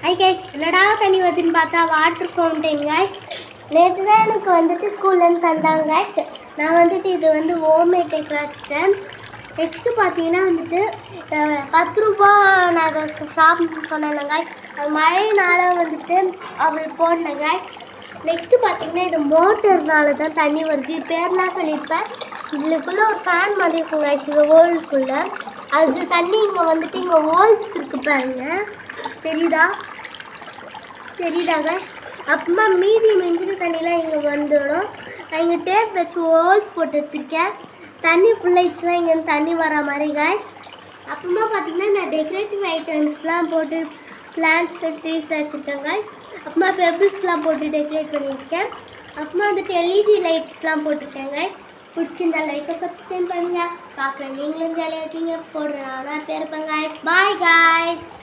ஐ guys என்னடா தண்ணி வருதுன்னு பார்த்தா வாட்டர் ஃபவுண்டைன் கைஸ் நேற்று தான் எனக்கு வந்துட்டு ஸ்கூல்லேருந்து தந்தாங்க கைஸ் நான் வந்துட்டு இது வந்து ஹோம்மேட் டெக்கர் வச்சுட்டேன் நெக்ஸ்ட்டு பார்த்தீங்கன்னா வந்துட்டு அஹ், பத்து ரூபா நான் அதை ஷாப்னு சொன்னேன் கைஸ் அது மழைனால வந்துட்டு அவள் போடல கைஸ் நெக்ஸ்ட்டு பார்த்தீங்கன்னா இது மோட்டர்னால தான் தண்ணி வருது இது பேர்லாம் சொல்லியிருப்பேன் இதுக்குள்ளே ஒரு ஃபேன் மாதிரி இருக்கும் கைஸ் இது ஹோல்குள்ளே அது தண்ணி இங்கே வந்துட்டு இங்கே ஹோல்ஸ் இருக்கு பாருங்க தெரியுதா தெரியுதாங்க அப்புறமா மீதி மிஞ்சின தண்ணிலாம் இங்கே வந்துடும் நான் இங்கே டேப் வச்சு ஹோல்ஸ் போட்டு வச்சுருக்கேன் தண்ணி ஃபுல்லாகிடுச்சுன்னா இங்கேருந்து தண்ணி வர மாதிரி காய்ஸ் அப்புறமா பார்த்தீங்கன்னா நான் டெக்கரேட்டிவ் ஐட்டம்ஸ்லாம் போட்டு பிளான்ட்ஸ் ட்ரீஸ் வச்சுருக்கேன் காய்ஸ் அப்புறமா பெபிள்ஸ்லாம் போட்டு டெக்கரேட் பண்ணியிருக்கேன் அப்புறமா வந்துட்டு எல்இடி லைட்ஸ்லாம் போட்டிருக்கேன் காய்ஸ் பிடிச்சிருந்தா லைட்டை சப்ஸ்கிரைப் பண்ணுங்க பார்க்குறேன் நீங்களும் ஜாலியாக இருக்கீங்க போடுறேன் நான் பேர் இருப்பேன் காய்ஸ் பாய் காய்ஸ்